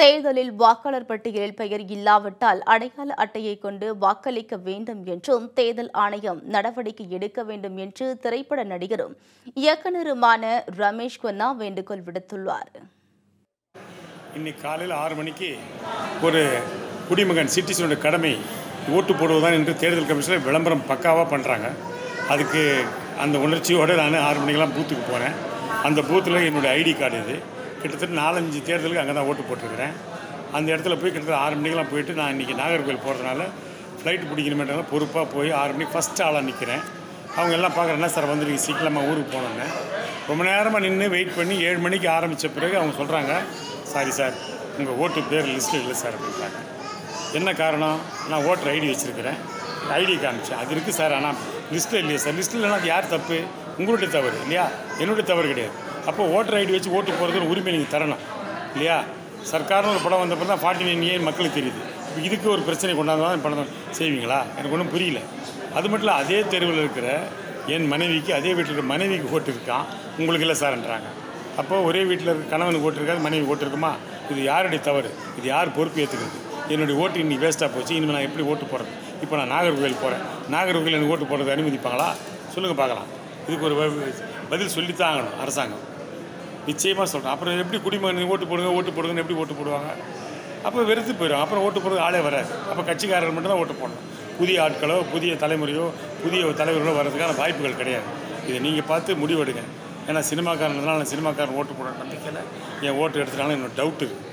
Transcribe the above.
தேர்தலில் வாக்காளர் பட்டியலில் பெயர் இல்லாவிட்டால் அடையாள அட்டையை கொண்டு வாக்களிக்க வேண்டும் என்றும் தேர்தல் ஆணையம் நடவடிக்கை எடுக்க வேண்டும் என்று திரைப்பட நடிகரும் இயக்குநருமான ரமேஷ் குன்னா வேண்டுகோள் விடுத்துள்ளார் இன்னைக்கு காலையில் ஆறு மணிக்கு ஒரு குடிமகன் சிட்டிசனோட கடமை ஓட்டு போடுவதுதான் என்று தேர்தல் கமிஷனர் விளம்பரம் பக்காவாக பண்ணுறாங்க அதுக்கு அந்த உணர்ச்சியோடு நான் ஆறு மணிக்கெல்லாம் பூத்துக்கு போனேன் அந்த பூத்தில் என்னுடைய ஐடி கார்டு இது கிட்டத்தட்ட நாலஞ்சு தேர்தலுக்கு அங்கே தான் ஓட்டு போட்டிருக்கிறேன் அந்த இடத்துல போய் கிட்டத்தட்ட ஆறு மணிக்கெல்லாம் போயிட்டு நான் இன்றைக்கி நாகர்கோவில் போகிறதுனால ஃப்ளைட் பிடிக்கணுமேன்றதால பொறுப்பாக போய் ஆறு மணிக்கு ஃபஸ்ட் ஆளாக நிற்கிறேன் அவங்க எல்லாம் பார்க்குறேன் என்ன சார் வந்துருக்கு சீக்கிரமாக ஊருக்கு போனோன்னே ரொம்ப நேரமாக நின்று வெயிட் பண்ணி ஏழு மணிக்கு ஆரம்பித்த பிறகு அவங்க சொல்கிறாங்க சாரி சார் உங்கள் ஓட்டு பேர் லிஸ்ட்டில் இல்லை சார் அப்படின்றாங்க என்ன காரணம் நான் ஓட்டர் ஐடி வச்சுருக்கிறேன் ஐடி காமிச்சேன் அது இருக்குது சார் ஆனால் லிஸ்ட்டில் இல்லையா சார் லிஸ்ட்டில் இல்லைனா அது யார் தப்பு உங்களுடைய தவறு இல்லையா என்னுடைய தவறு கிடையாது அப்போ ஓட்டர் ஐடி வச்சு ஓட்டு போகிறதுக்கு உரிமை நீங்கள் தரணும் இல்லையா சர்க்கார்னு ஒரு படம் வந்தப்போ தான் ஃபார்ட்டி நைன் ஏன் மக்களுக்கு தெரியுது இப்போ இதுக்கு ஒரு பிரச்சனை கொண்டாந்து தான் படம் செய்வீங்களா எனக்கு ஒன்றும் புரியல அது மட்டும் இல்லை அதே தெருவில் இருக்கிற என் மனைவிக்கு அதே வீட்டில் இருக்கிற மனைவிக்கு ஓட்டு இருக்கான் உங்களுக்கு இல்லை சார்ன்றாங்க அப்போ ஒரே வீட்டில் இருக்க கணவனுக்கு ஓட்டு இருக்காது மனைவி ஓட்டு இருக்குமா இது யாருடைய தவறு இது யார் பொறுப்பு ஏற்றுக்கிறது என்னுடைய ஓட்டு இன்னைக்கு வேஸ்ட்டாக போச்சு இனிமேல் நான் எப்படி ஓட்டு போடுறது இப்போ நான் நாகர்கோவில் போகிறேன் நாகர்கோவில் எனக்கு ஓட்டு போடுறது அனுமதிப்பாங்களா சொல்லுங்கள் பார்க்கலாம் இதுக்கு ஒரு வ- பதில் சொல்லித்தான் ஆகணும் அரசாங்கம் நிச்சயமாக சொல்கிறேன் அப்புறம் எப்படி குடிமகன் ஓட்டு போடுங்க ஓட்டு போடுங்கன்னு எப்படி ஓட்டு போடுவாங்க அப்போ வெறுத்து போயிடும் அப்புறம் ஓட்டு போடுறது ஆளே வராது அப்போ கட்சிக்காரர்கள் மட்டும் தான் ஓட்டு போடணும் புதிய ஆட்களோ புதிய தலைமுறையோ புதிய தலைவர்களோ வர்றதுக்கான வாய்ப்புகள் கிடையாது இதை நீங்கள் பார்த்து முடிவெடுங்க ஏன்னா சினிமாக்காரன்றதுனால நான் சினிமாக்காரன் ஓட்டு போட நம்பிக்கையில் என் ஓட்டு எடுத்துட்டாலும் என்னோட டவுட் இருக்குது